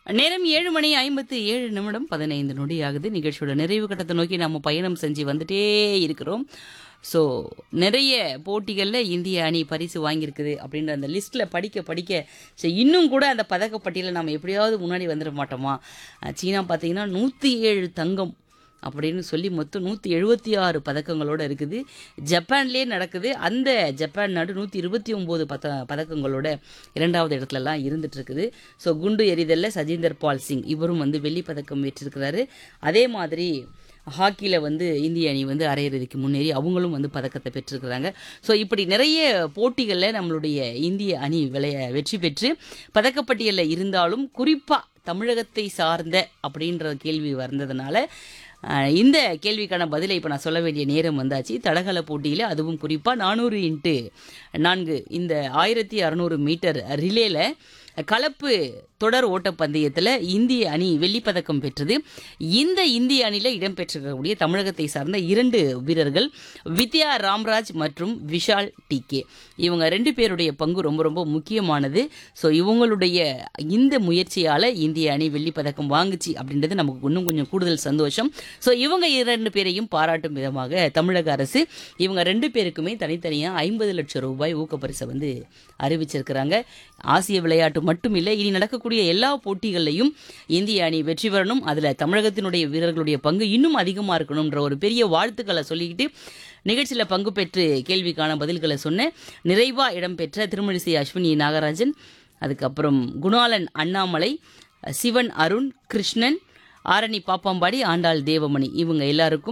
நேரம் ஏழு மணி ஐம்பத்து ஏழு நிமிடம் பதினைந்து நொடி ஆகுது நிகழ்ச்சியோட நிறைவு கட்டத்தை நோக்கி நம்ம பயணம் செஞ்சு வந்துட்டே இருக்கிறோம் ஸோ நிறைய போட்டிகளில் இந்திய அணி பரிசு வாங்கியிருக்குது அப்படின்ற அந்த லிஸ்ட்டில் படிக்க படிக்க ஸோ இன்னும் கூட அந்த பதக்கப்பட்டியலில் நம்ம எப்படியாவது முன்னாடி வந்துட மாட்டோமா அஹ் சீனா பார்த்தீங்கன்னா நூற்றி ஏழு தங்கம் அப்படின்னு சொல்லி மொத்தம் நூற்றி எழுபத்தி ஆறு பதக்கங்களோட இருக்குது ஜப்பான்லேயே நடக்குது அந்த ஜப்பான் நாடு நூற்றி இருபத்தி ஒம்பது பத பதக்கங்களோட இரண்டாவது இடத்துலலாம் இருந்துட்டு இருக்குது ஸோ குண்டு எறிதலில் சஜிந்தர் பால் சிங் இவரும் வந்து வெள்ளிப் பதக்கம் வெற்றிருக்கிறாரு அதே மாதிரி ஹாக்கியில் வந்து இந்திய அணி வந்து அரையிறுதிக்கு முன்னேறி அவங்களும் வந்து பதக்கத்தை பெற்றிருக்கிறாங்க ஸோ இப்படி நிறைய போட்டிகளில் நம்மளுடைய இந்திய அணி விளைய வெற்றி பெற்று பதக்கப்பட்டியலில் இருந்தாலும் குறிப்பாக தமிழகத்தை சார்ந்த அப்படின்ற கேள்வி வந்ததுனால அஹ், இந்த கேள்விக்கான பதிலை இப்போ நான் சொல்ல வேண்டிய நேரம் வந்தாச்சு தடகள போட்டியில் அதுவும் குறிப்பாக நானூறு இன்ட்டு நான்கு இந்த ஆயிரத்தி அறநூறு மீட்டர் ரிலேல கலப்பு தொடர் ஓட்டப்பந்தயத்தில் இந்திய அணி வெள்ளிப்பதக்கம் பெற்றது இந்த இந்திய அணியில் இடம்பெற்றிருக்கக்கூடிய தமிழகத்தை சார்ந்த இரண்டு வீரர்கள் வித்யா ராம்ராஜ் மற்றும் விஷால் டிகே இவங்க ரெண்டு பேருடைய பங்கு ரொம்ப ரொம்ப முக்கியமானது ஸோ இவங்களுடைய இந்த முயற்சியால் இந்திய அணி வெள்ளிப்பதக்கம் வாங்குச்சு அப்படின்றது நமக்கு இன்னும் கொஞ்சம் கூடுதல் சந்தோஷம் ஸோ இவங்க இரண்டு பேரையும் பாராட்டும் விதமாக தமிழக அரசு இவங்க ரெண்டு பேருக்குமே தனித்தனியாக ஐம்பது லட்சம் ரூபாய் ஊக்கப்பரிசை வந்து அறிவிச்சிருக்கிறாங்க ஆசிய விளையாட்டு மட்டும் இல்லை இனி நடக்கக்கூடிய எல்லா போட்டிகள்லையும் இந்திய அணி வெற்றி பெறணும் அதில் தமிழகத்தினுடைய வீரர்களுடைய பங்கு இன்னும் அதிகமாக இருக்கணுன்ற ஒரு பெரிய வாழ்த்துக்களை சொல்லிக்கிட்டு நிகழ்ச்சியில் பங்கு பெற்று கேள்விக்கான பதில்களை சொன்ன நிறைவாக இடம்பெற்ற திருமணிசை அஸ்வினி நாகராஜன் அதுக்கப்புறம் குணாலன் அண்ணாமலை சிவன் அருண் கிருஷ்ணன் ஆரணி பாப்பாம்பாடி ஆண்டாள் தேவமணி இவங்க எல்லாருக்கும்